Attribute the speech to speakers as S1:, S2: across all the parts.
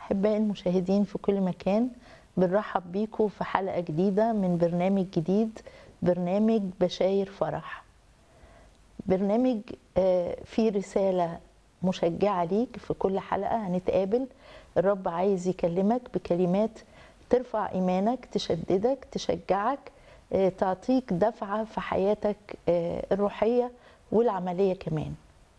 S1: أحبائي المشاهدين في كل مكان بنرحب بيكم في حلقة جديدة من برنامج جديد برنامج بشاير فرح برنامج آه، فيه رسالة مشجعة ليك في كل حلقة هنتقابل الرب عايز يكلمك بكلمات ترفع إيمانك تشددك تشجعك آه، تعطيك دفعة في حياتك آه، الروحية والعملية كمان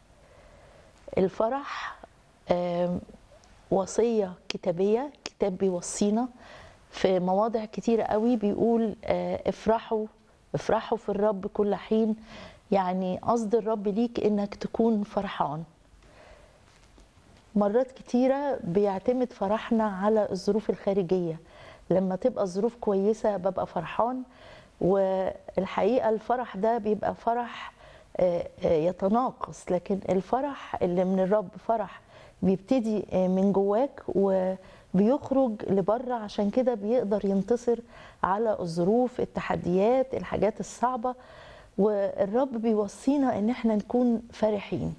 S1: الفرح آم، وصية كتابية كتاب بيوصينا في مواضع كتيرة قوي بيقول آه، افرحوا افرحوا في الرب كل حين يعني قصد الرب ليك انك تكون فرحان مرات كتيرة بيعتمد فرحنا على الظروف الخارجية لما تبقى الظروف كويسة ببقى فرحان والحقيقة الفرح ده بيبقى فرح آه، آه، يتناقص لكن الفرح اللي من الرب فرح بيبتدي آه، من جواك وبيخرج لبره عشان كده بيقدر ينتصر على الظروف التحديات الحاجات الصعبة والرب بيوصينا ان احنا نكون فرحين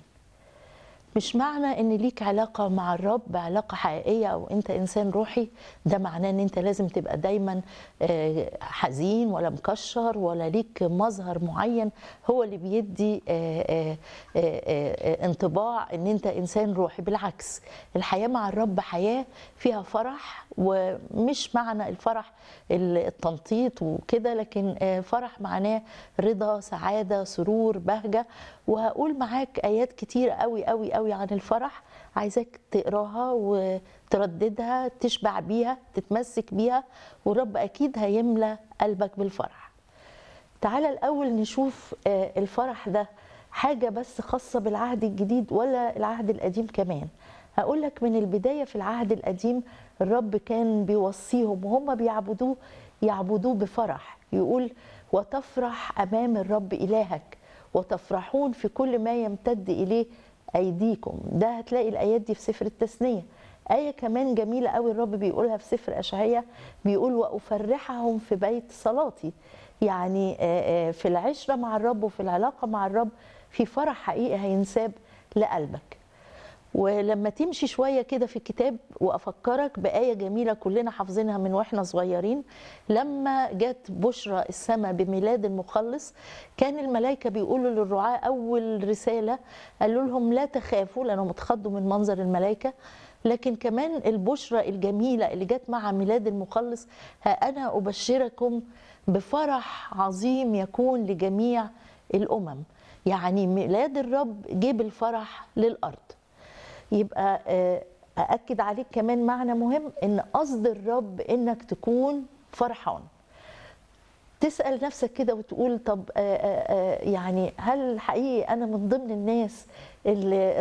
S1: مش معنى ان ليك علاقه مع الرب علاقه حقيقيه او انت انسان روحي ده معناه ان انت لازم تبقى دايما آه، حزين ولا مكشر ولا ليك مظهر معين هو اللي بيدي آه، آه، آه، آه، انطباع ان انت انسان روحي بالعكس الحياه مع الرب حياه فيها فرح ومش معنى الفرح التنطيط وكده لكن آه، فرح معناه رضا سعاده سرور بهجه وهقول معاك ايات كتير قوي قوي قوي عن الفرح عايزاك تقراها وترددها تشبع بيها تتمسك بيها والرب اكيد هيملى قلبك بالفرح تعالى الاول نشوف آه، الفرح ده حاجه بس خاصه بالعهد الجديد ولا العهد القديم كمان هقول لك من البدايه في العهد القديم الرب كان بيوصيهم وهم بيعبدوه يعبدوه بفرح يقول وتفرح امام الرب الهك وتفرحون في كل ما يمتد اليه ايديكم ده هتلاقي الايات دي في سفر التثنيه آية كمان جميلة قوي الرب بيقولها في سفر أشعية بيقول وأفرحهم في بيت صلاتي يعني آه، آه، في العشرة مع الرب وفي العلاقة مع الرب في فرح حقيقي هينساب لقلبك ولما تمشي شويه كده في الكتاب وافكرك بايه جميله كلنا حافظينها من واحنا صغيرين لما جت بشرى السماء بميلاد المخلص كان الملائكه بيقولوا للرعاه اول رساله قالوا لهم لا تخافوا لانهم اتخضوا من منظر الملائكه لكن كمان البشرى الجميله اللي جت مع ميلاد المخلص ها انا ابشركم بفرح عظيم يكون لجميع الامم يعني ميلاد الرب جيب الفرح للارض يبقى آه، أأكد عليك كمان معنى مهم إن قصد الرب إنك تكون فرحان تسأل نفسك كده وتقول طب آه، آه، آه، يعني هل حقيقي أنا من ضمن الناس اللي